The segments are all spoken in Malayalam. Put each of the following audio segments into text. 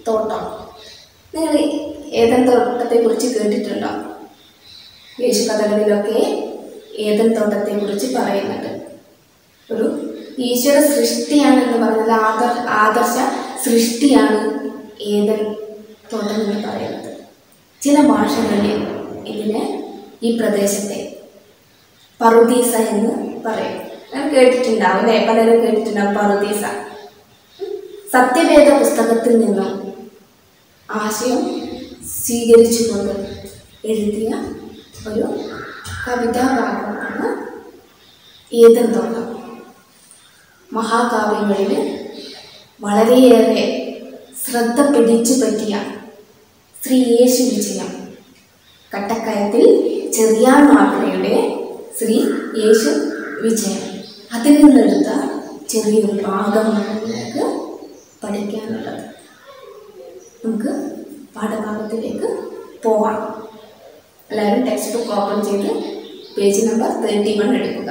തോട്ടം നിങ്ങൾ ഏതൻ തോട്ടത്തെക്കുറിച്ച് കേട്ടിട്ടുണ്ടോ യേശു കഥകളിലൊക്കെ ഏതൻ തോട്ടത്തെക്കുറിച്ച് പറയുന്നുണ്ട് ഒരു ഈശ്വര സൃഷ്ടിയാണെന്ന് പറഞ്ഞത് ആദർ ആദർശ സൃഷ്ടിയാണ് ഏതൻ തോട്ടം എന്ന് പറയുന്നത് ചില ഭാഷകളിൽ ഇതിനെ ഈ പ്രദേശത്തെ പറുദീസ എന്ന് പറയും ഞാൻ കേട്ടിട്ടുണ്ടാവും അല്ലേ പലരും കേട്ടിട്ടുണ്ടാവും പറുദീസ സത്യവേദ പുസ്തകത്തിൽ നിന്നും ആശയം സ്വീകരിച്ചുകൊണ്ട് എഴുതിയ ഒരു കവിതാഭാഗമാണ് ഏതൻ തോട്ടം മഹാകാവ്യങ്ങളിൽ വളരെയേറെ ശ്രദ്ധ പിടിച്ചു പറ്റിയ ശ്രീ യേശു വിജയം കട്ടക്കയത്തിൽ ചെറിയാൻ മാപ്പിളയുടെ ശ്രീ യേശു വിജയം അതിൽ നിന്നെടുത്ത ചെറിയൊരു ഭാഗമാണ് നിങ്ങൾക്ക് പഠിക്കാനുള്ളത് നമുക്ക് പാഠഭാഗത്തിലേക്ക് പോവാം എല്ലാവരും ടെക്സ്റ്റ് ബുക്ക് ഓപ്പൺ ചെയ്ത് പേജ് നമ്പർ തേർട്ടി വൺ എടുക്കുക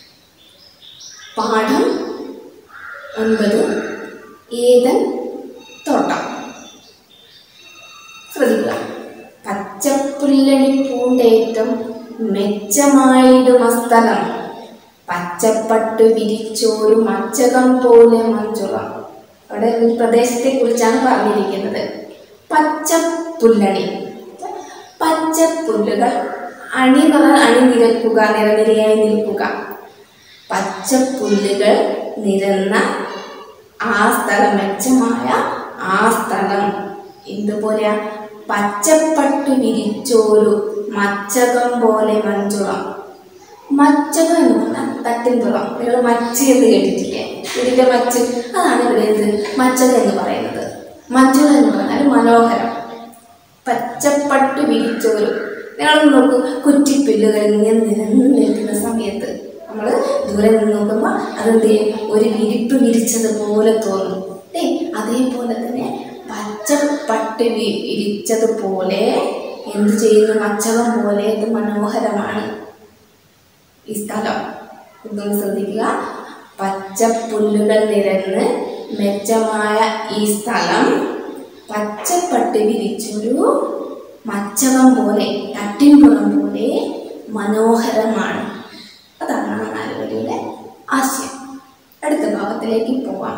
പാഠം ഒൻപത് ഏതൻ തോട്ടം ശ്രദ്ധിക്കുക പച്ചപ്പുല്ലണി പൂണ്ടേറ്റം മെച്ചമായിടും സ്ഥലം പച്ചപ്പട്ട് വിരിച്ചോരു മച്ചകം പോലെ മഞ്ചുളം അവിടെ ഒരു പ്രദേശത്തെ കുറിച്ചാണ് പറഞ്ഞിരിക്കുന്നത് പച്ചപ്പുല്ലണി പച്ചപ്പുല്ലുകൾ അണി എന്ന് പറഞ്ഞാൽ അണിനിരക്കുക നിരനിരയായി നിൽക്കുക പച്ചപ്പുല്ലുകൾ നിരന്ന ആ സ്ഥലം മെച്ചമായ ആ സ്ഥലം എന്തുപോലെയാ പച്ചപ്പട്ടു വിരിച്ചോരു മച്ചകം പോലെ മഞ്ചുളം മച്ചകം എന്ന് പറഞ്ഞാൽ തട്ടിൻപുറം നിങ്ങൾ മച്ച് എന്ന് കേട്ടിട്ടില്ലേ ഇതിൻ്റെ മച്ച് അതാണ് ഇവിടെ എന്ത് മച്ചകം എന്ന് പറയുന്നത് മഞ്ചുളം എന്ന് പറഞ്ഞാൽ മനോഹരം പച്ചപ്പട്ട് വിരിച്ചോരു നിങ്ങൾ നോക്കൂ കുറ്റിപ്പില്ലുകൾ ഇങ്ങനെ നിരന്ന് നിൽക്കുന്ന സമയത്ത് നമ്മൾ ദൂരെ നിന്ന് നോക്കുമ്പോൾ അതെന്ത് ചെയ്യും? ഒരു വിരിപ്പ് വിരിച്ചതുപോലെ തോന്നും ഏ അതേപോലെ തന്നെ പച്ചപ്പട്ട് വി- വിരിച്ചതുപോലെ എന്ത് ചെയ്യുന്നു മച്ചകം പോലെ ഇത് മനോഹരമാണ് ഈ സ്ഥലം ഇതൊന്ന് ശ്രദ്ധിക്കുക പച്ചപ്പുല്ലുകൾ നിരന്ന് മെച്ചമായ ഈ സ്ഥലം പച്ചപ്പട്ട് വിരിച്ചൊരു മച്ചകം പോലെ തട്ടിൻപുറം പോലെ മനോഹരമാണ് അതാണ് ആ നാലുവരിയുടെ ആശയം അടുത്ത ഭാഗത്തിലേക്ക് പോവാം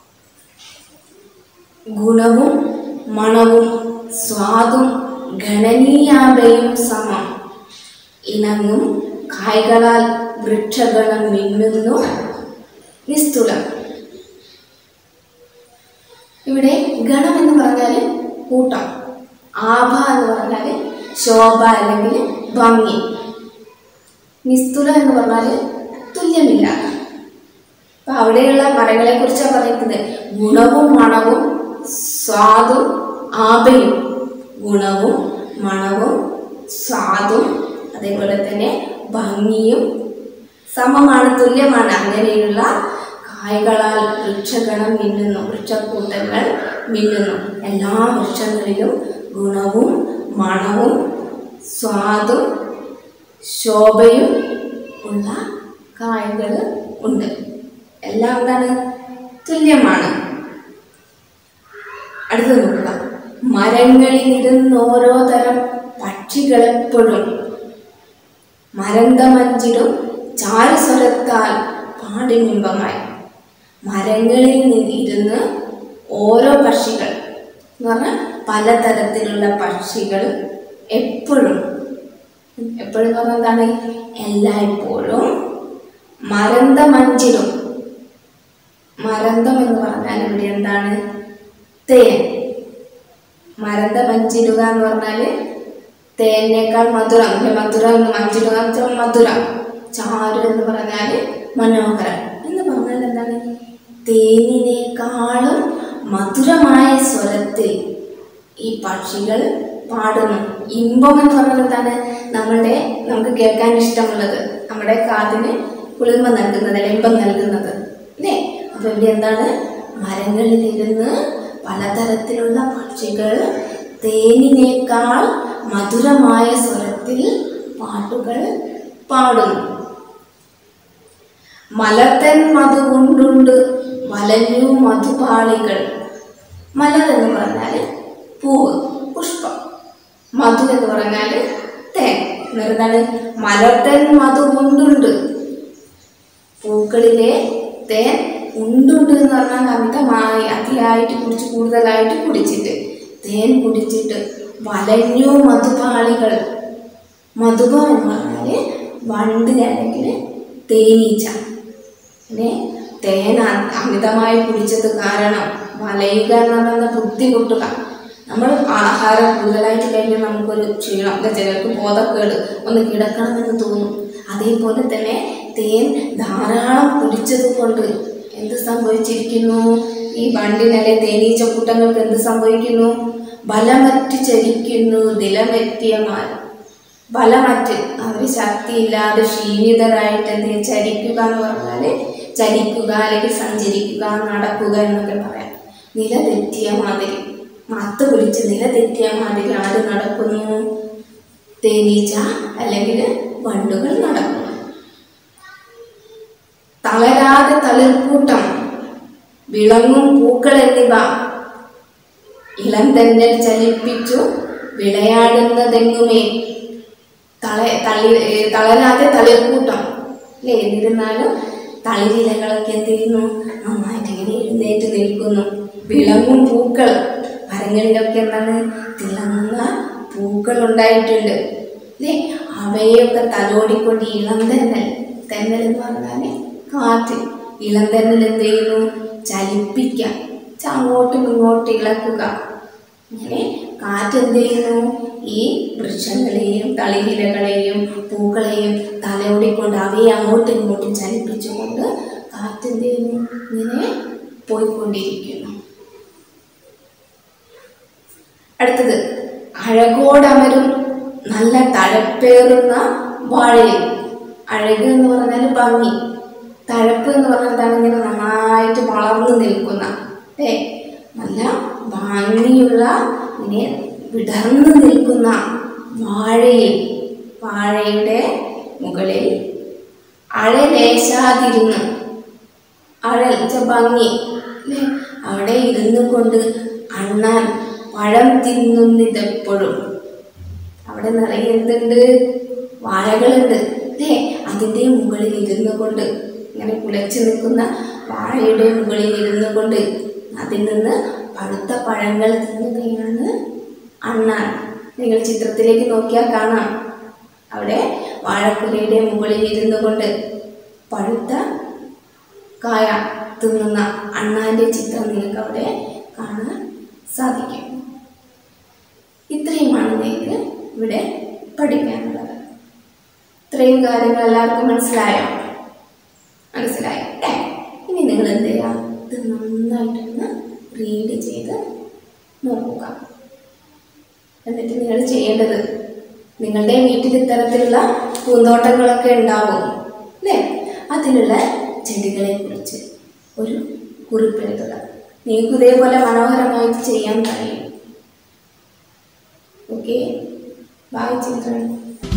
ഗുണവും മണവും സ്വാദും ഗണനീയാപയും സമം ഇണങ്ങും കായ്കളാൽ വൃക്ഷഗണം മിന്നുന്നു നിസ്തുലം ഇവിടെ ഗണം എന്ന് പറഞ്ഞാൽ കൂട്ടം ആഭ എന്ന് പറഞ്ഞാൽ ശോഭ അല്ലെങ്കിൽ ഭംഗി നിസ്തുല എന്ന് പറഞ്ഞാൽ തുല്യമില്ലാത്ത അപ്പൊ അവിടെയുള്ള മരങ്ങളെ കുറിച്ചാണ് പറയുന്നത് ഗുണവും മണവും സ്വാദും ആപയും ഗുണവും മണവും സ്വാദും അതേപോലെ തന്നെ ഭംഗിയും സമമാണ് തുല്യമാണ് അങ്ങനെയുള്ള കായ്കളാൽ വൃക്ഷഗണം മിന്നുന്നു വൃക്ഷക്കൂട്ടങ്ങൾ മിന്നുന്നു എല്ലാ വൃക്ഷങ്ങളിലും ഗുണവും മണവും സ്വാദും ശോഭയും ഉള്ള കായകൾ ഉണ്ട് എല്ലാം എന്താണ് തുല്യമാണ് അടുത്ത നോക്കുക മരങ്ങളിൽ ഇരുന്ന് ഓരോ തരം പക്ഷികളെപ്പോഴും മരന്തമഞ്ചിടും ചാരുസ്വരത്താൽ പാടിമിമ്പമായി മരങ്ങളിൽ നിന്ന് ഇരുന്ന് ഓരോ പക്ഷികൾ എന്ന് പറഞ്ഞാൽ പലതരത്തിലുള്ള പക്ഷികൾ എപ്പോഴും എപ്പോഴും എന്ന് പറഞ്ഞാൽ എന്താണ് എല്ലായ്പ്പോഴും മരന്തമഞ്ചിടും മരന്തം എന്ന് പറഞ്ഞാൽ ഇവിടെ എന്താണ് തേൻ മരന്തം മഞ്ചിടുക എന്ന് പറഞ്ഞാൽ തേനേക്കാൾ മധുരം അല്ലെ മധുരം എന്ന് മഞ്ചിടുക എന്ന് വെച്ചാൽ മധുരം ചാരു എന്ന് പറഞ്ഞാൽ മനോഹരം എന്ന് പറഞ്ഞാൽ എന്താണ് തേനിനേക്കാളും മധുരമായ സ്വരത്തിൽ ഈ പക്ഷികൾ പാടുന്നു ഇമ്പം എന്ന് പറഞ്ഞാൽ എന്താണ് നമ്മളുടെ നമുക്ക് കേൾക്കാൻ ഇഷ്ടമുള്ളത് നമ്മുടെ കാതിന് കുളിർമ നൽകുന്നത് അല്ലെ ഇമ്പം നൽകുന്നത് അല്ലേ അപ്പൊ ഇവിടെ എന്താണ് മരങ്ങളിലിരുന്ന് പലതരത്തിലുള്ള പക്ഷികൾ തേനിനേക്കാൾ മധുരമായ സ്വരത്തിൽ പാട്ടുകൾ പാടുന്നു മലത്തൻ മധു കൊണ്ടുണ്ട് വലഞ്ഞു മധുപാളികൾ മലർ എന്ന് പറഞ്ഞാൽ പറഞ്ഞാൽ തേൻ എന്താണ് മലർത്തൻ മധു കൊണ്ടുണ്ട് പൂക്കളിലെ തേൻ ഉണ്ടുണ്ട് എന്ന് പറഞ്ഞാൽ അമിതമായി അതിയായിട്ട് കുടിച്ച് കൂടുതലായിട്ട് കുടിച്ചിട്ട് തേൻ കുടിച്ചിട്ട് വലഞ്ഞു മധുപാളികൾ മധുപ എന്ന് പറഞ്ഞാൽ വണ്ട് അല്ലെങ്കിൽ തേനീച്ച പിന്നെ തേൻ അ- അമിതമായി കുടിച്ചത് കാരണം വലയുക എന്ന് പറയുന്ന ബുദ്ധിമുട്ടുക നമ്മൾ ആഹാരം കൂടുതലായിട്ട് കഴിഞ്ഞാൽ നമുക്കൊരു ക്ഷീണം എന്താ ചിലർക്ക് ബോധക്കേട് ഒന്ന് കിടക്കണമെന്ന് തോന്നും അതേപോലെ തന്നെ തേൻ ധാരാളം കുടിച്ചത് കൊണ്ട് എന്ത് സംഭവിച്ചിരിക്കുന്നു ഈ വണ്ടിനല്ലെ തേനീച്ച കൂട്ടങ്ങൾക്ക് എന്ത് സംഭവിക്കുന്നു ബലമറ്റ് ചരിക്കുന്നു നിലമെത്തിയ മാൻ ബലമറ്റ് അവർ ശക്തിയില്ലാതെ ക്ഷീണിതരായിട്ട് എന്ത് ചെയ്യും? ചരിക്കുക എന്ന് പറഞ്ഞാൽ ചരിക്കുക അല്ലെങ്കിൽ സഞ്ചരിക്കുക നടക്കുക എന്നൊക്കെ പറയാം നില തെറ്റിയ മാതിരി മത്ത് പിടിച്ച് നില തെറ്റിയ മാതിരി ആര് നടക്കുന്നു തേനീച്ച അല്ലെങ്കിൽ വണ്ടുകൾ നടക്കുന്നു തളരാതെ തളിർക്കൂട്ടം വിളങ്ങും പൂക്കൾ എന്നിവ ഇളം തെന്നൽ ചലിപ്പിച്ചു വിളയാടുന്നതെങ്ങുമേ തള തളി ഏ, തളരാതെ തളിർക്കൂട്ടം അല്ലേ എന്നിരുന്നാലും തളിരിലകളൊക്കെ എന്ത് ചെയ്യുന്നു നന്നായിട്ട് ഇങ്ങനെ എഴുന്നേറ്റ് നിൽക്കുന്നു വിളങ്ങും പൂക്കൾ മരങ്ങളിലൊക്കെ എന്താണ് തിളങ്ങുന്ന പൂക്കൾ ഉണ്ടായിട്ടുണ്ട് അല്ലേ അവയൊക്കെ തലോടിക്കൊണ്ട് ഇളം തെന്നൽ തെന്നൽ എന്ന് പറഞ്ഞാൽ കാറ്റ് ഇളം തെന്നൽ എന്ത് ചെയ്യുന്നു ചലിപ്പിക്കാം ച- അങ്ങോട്ടും ഇങ്ങോട്ടും ഇളക്കുക ഇങ്ങനെ കാറ്റ് എന്ത് ചെയ്യുന്നു ഈ വൃക്ഷങ്ങളെയും തളിരിലകളെയും പൂക്കളെയും തലയോടിക്കൊണ്ട് അവയെ അങ്ങോട്ടും ഇങ്ങോട്ടും ചലിപ്പിച്ചുകൊണ്ട് കാറ്റ് എന്ത് ചെയ്യുന്നു ഇങ്ങനെ പോയിക്കൊണ്ടിരിക്കുന്നു അടുത്തത് അഴകോടമരും നല്ല തഴപ്പേറുന്ന വാഴയിൽ അഴക് എന്ന് പറഞ്ഞാൽ ഭംഗി തഴപ്പ് എന്ന് പറഞ്ഞാൽ എന്താണ് ഇങ്ങനെ നന്നായിട്ട് വളർന്നു നിൽക്കുന്ന അല്ലേ നല്ല ഭംഗിയുള്ള ഇങ്ങനെ വിടർന്നു നിൽക്കുന്ന വാഴയിൽ വാഴയുടെ മുകളിൽ അഴലേശാതിരുന്ന് അഴൽ വെച്ച ഭംഗി അല്ലേ അവിടെ ഇരുന്നു കൊണ്ട് അണ്ണാൻ പഴം തിന്നുന്നിതെപ്പോഴും അവിടെ നിറയെ എന്തുണ്ട് വാഴകളുണ്ട് അല്ലേ അതിൻ്റെ മുകളിൽ ഇരുന്നു കൊണ്ട് ഇങ്ങനെ കുലച്ചു നിൽക്കുന്ന വാഴയുടെ മുകളിൽ ഇരുന്നു കൊണ്ട് അതിൽ നിന്ന് പഴുത്ത പഴങ്ങൾ തിന്നുകയാണ് അണ്ണാൻ നിങ്ങൾ ചിത്രത്തിലേക്ക് നോക്കിയാൽ കാണാം അവിടെ വാഴക്കുലയുടെ മുകളിൽ ഇരുന്നു കൊണ്ട് പഴുത്ത കായ തിന്നുന്ന അണ്ണാന്റെ ചിത്രം നിങ്ങൾക്ക് അവിടെ കാണാൻ സാധിക്കും ഇത്രയുമാണ് നിങ്ങൾക്ക് ഇവിടെ പഠിക്കാനുള്ളത് ഇത്രയും കാര്യങ്ങൾ എല്ലാവർക്കും മനസ്സിലായോ മനസ്സിലായോ അല്ലേ ഇനി നിങ്ങൾ എന്ത് ചെയ്യുക ഇത് നന്നായിട്ടൊന്ന് റീഡ് ചെയ്ത് നോക്കുക എന്നിട്ട് നിങ്ങൾ ചെയ്യേണ്ടത് നിങ്ങളുടെ വീട്ടിൽ ഇത്തരത്തിലുള്ള പൂന്തോട്ടങ്ങളൊക്കെ ഉണ്ടാവും അല്ലേ അതിലുള്ള ചെടികളെ കുറിച്ച് ഒരു കുറിപ്പെഴുതുക നിങ്ങൾക്ക് ഇതേപോലെ മനോഹരമായിട്ട് ചെയ്യാൻ കഴിയും ഓക്കെ ബൈ ചിൽഡ്രൻ